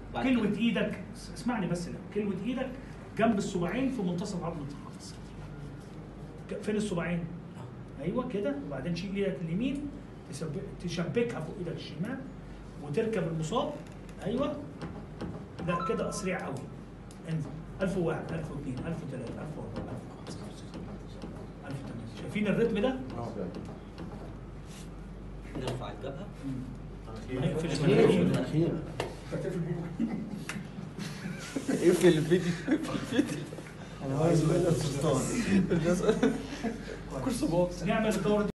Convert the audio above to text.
بعد كلوة كده. ايدك اسمعني بس ده كلوة ايدك جنب الصباعين في منتصف عظمة الراس ك- فين الصباعين؟ ايوه كده وبعدين شيل ايدك اليمين تسب- تشبكها فوق ايدك الشمال وتركب المصاب ايوه لا كده اسرع قوي انزل 1001 1002 1003 1004 1005 1008 شايفين الريتم ده؟ نرفع الجبهه نقفل أخيراً. المناخير أخيراً. اقفل الفيديو أنا عايز منك سلطان كرسي بوكس نعمل الدورة